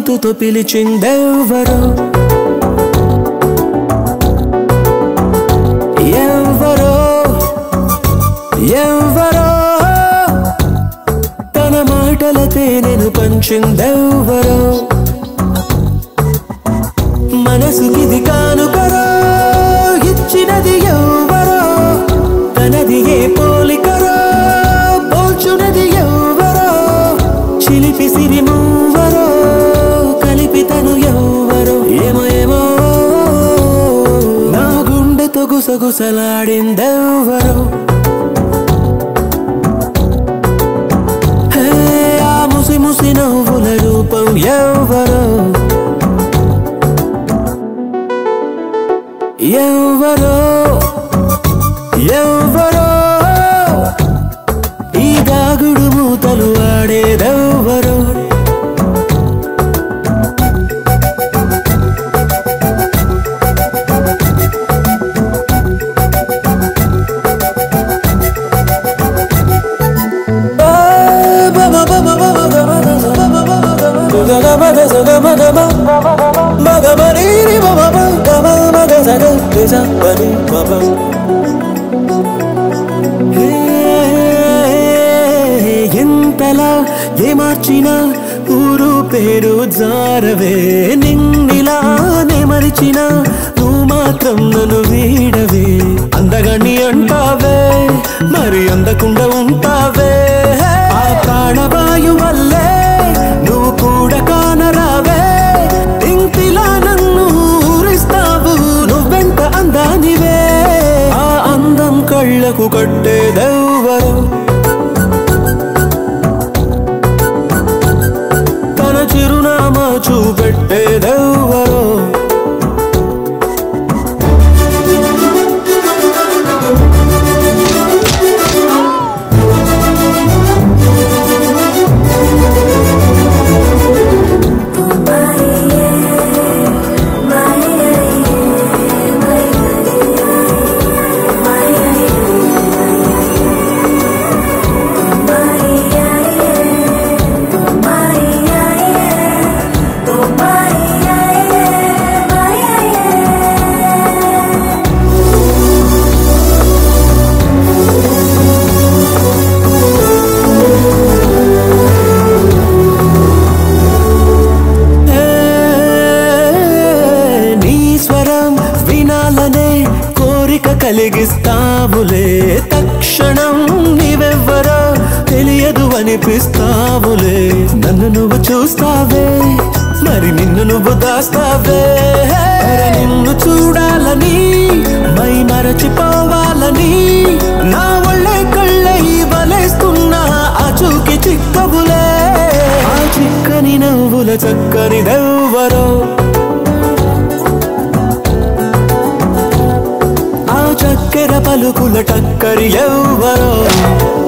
గొంతుతో పిలిచిందెవ్వరో ఎవ్వరో ఎవ్వరో తన మాటల తేనెను పంచిందెవ్వరో మనసుకిది కానుకరో ఇచ్చినది ఎవ్వరో తనది ఏ పోలికరో పోల్చునది ఎవ్వరో చిలిపి సిరి మూవరో కలిపి తను ఎవ్వరో ఏమో ఏమో నా గుండెతో గుసగుసలాడిందెవ్వరో హే, ఆ ముసి ముసి నవ్వుల రూపం ఎవ్వరో ఎవ్వరో ఎవ్వరో ఈ దాగుడు మూతలు ఆడేదెవ్వరో ఎంతలా ఏ మార్చినా ఊరు పేరు జారవే నిన్నిలా నే మరిచిన నువ్వు మాత్రం నన్ను వీడవే అందగాన్ని అంటావే మరి అందకుండా ఉంటావే ఆ ప్రాణవాయు వల్లే నువ్వు కూడా కానరావే ఇంటిలా నన్ను ఊరిస్తావు నువ్వెంత అందానివే ఆ అందం కళ్ళకు కట్టేదెవ్వరు తన చిరునామా చూపెట్టేదెవ్వరో ఏ, నీ స్వరం వినాలనే కోరిక కలిగిస్తావులే తక్షణం నీవెవ్వరో తెలియదు అనిపిస్తావులే నన్ను నువ్వు చూస్తావే మరి నిన్ను నువ్వు దాస్తావే అరే నిన్ను చూడాలని మై మరచిపోవాలని నా ఒళ్ళే కళ్ళై వలేస్తున్నా ఆ చూకి చిక్కబులే ఆ చిక్కని నవ్వుల చక్కని దెవ్వరో ఆ చక్కెర పలుకుల టక్కరి ఎవ్వరో